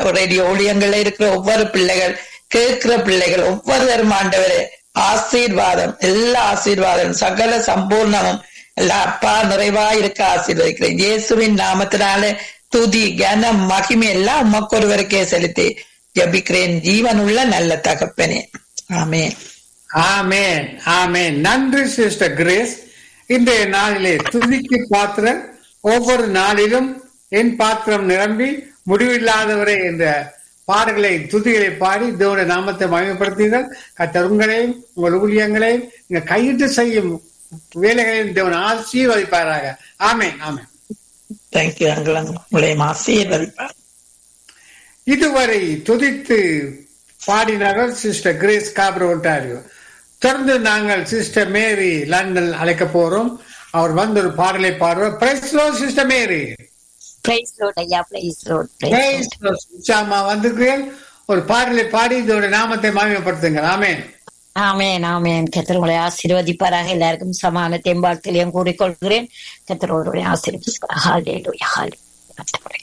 radio ஊழியங்கள்ல இருக்கிற ஒவ்வொரு பிள்ளைகள் கேட்கிற பிள்ளைகள் ஒவ்வொருவரும் ஆண்டவரே ஆசீர்வாதம் எல்லா ஆசீர்வாதம் சகல சம்பூர்ணமும் எல்லா அப்பா நிறைவா இருக்க ஆசீர்வதிக்கிறேன் இயேசுவின் நாமத்தினால துதி கனம் மகிமை எல்லாம் உமக்கு ஒருவருக்கே செலுத்தி ஜபிக்கிறேன் ஜீவனுள்ள நல்ல தகப்பனே ஆமென் ஆமென் ஆமென் நன்றி சிஸ்டர் கிரேஸ் இன்றைய நாளிலே துதிக்கு பாத்திரம் ஒவ்வொரு நாளிலும் என் பாத்திரம் நிரம்பி முடிவில்லாதவரே என்ற பாடல்களை துதிகளை பாடி தேவனுடைய நாமத்தை மகிமைப்படுத்தீர்கள் கத்தர் உங்களையும் உங்கள் ஊழியங்களையும் நீங்க கையிட்டு செய்யும் வேலைகளையும் தேவன் ஆசீர்வதிப்பாராக ஆமென் ஆமென் தேங்க்யூ அங்கிள் உங்களையும் ஆசீர்வதிப்பார் இதுவரை துதித்து பாடினார்கள் சிஸ்டர் கிரேஸ் காப்ரோ ஒன்டாரியோ தொடர்ந்து நாங்கள் சிஸ்டர் மேரி லண்டன் அழைக்க போறோம் அவர் வந்து ஒரு பாடலை பாடுவார் பிரைஸ்லோ சிஸ்டர் மேரி பிரைஸ் ரோட் ஐயா பிரைஸ் ரோட் பிரைஸ் உச்சாமா வந்திருக்கிறேன் ஒரு பாடலை பாடி இதோட நாமத்தை மாமியப்படுத்துங்க ஆமென் ஆமேன் ஆமேன் கத்தர் உங்களை ஆசீர்வதிப்பாராக எல்லாருக்கும் சமான தேம்பாழ்த்திலையும் கூறிக்கொள்கிறேன் கத்தர் உங்களுடைய ஆசீர்வதிப்பார் ஹாலே லூயா ஹாலே